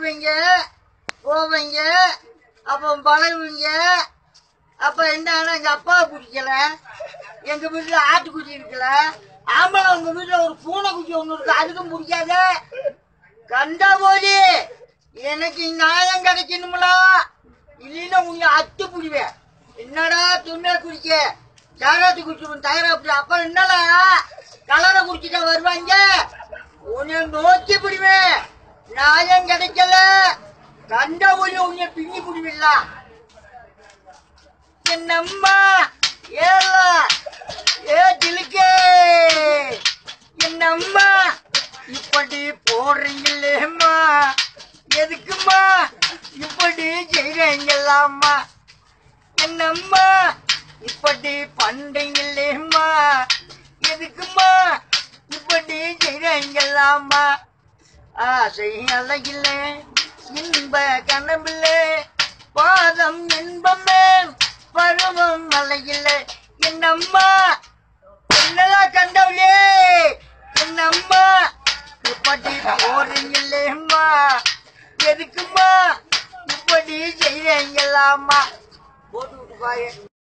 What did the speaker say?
வருவீங்க போவீங்க அப்போ பழகுவீங்க அப்ப என்ன எங்க அப்பா பிடிக்கல எங்க வீட்டுல ஆட்டுக்குட்டி இருக்கல ஆம்பளை உங்க வீட்டுல ஒரு பூனைக்குட்டி ஒண்ணு இருக்கு அதுக்கும் பிடிக்காத கண்டா போலி எனக்கு நியாயம் கிடைக்கணுங்களா இல்லைன்னா உன்னை அத்து பிடிவேன் என்னடா துண்ணை குடிக்க சாராத்து குடிச்சு தயாராப்பிட அப்ப என்னடா கலரை குடிச்சுட்டா வருவாங்க உன்னை நோக்கி பிடிவேன் நியாயம் கிடைக்கல கண்டா போலி உன்னை பின்னி பிடிவில்லா என்னம்மா ஏலா ஏ திலுக்கே என்னம்மா இப்படி போடுறீங்களேம்மா எதுக்கும்மா இப்படி செய்றீங்களாம்மா என்னம்மா இப்படி பண்றீங்களேம்மா எதுக்கும்மா இப்படி செய்றீங்களாம்மா ஆசை அழகில்லை இன்ப கனவில்லை பாதம் இன்பமே பருவம் அழகில்லை என்னம்மா என்னடா கண்டவளே என்னம்மா இப்படி போறீங்களேம்மா எதுக்கும்மா இப்படி செய்றீங்களாம்மா போட்டு விட்டு பாரு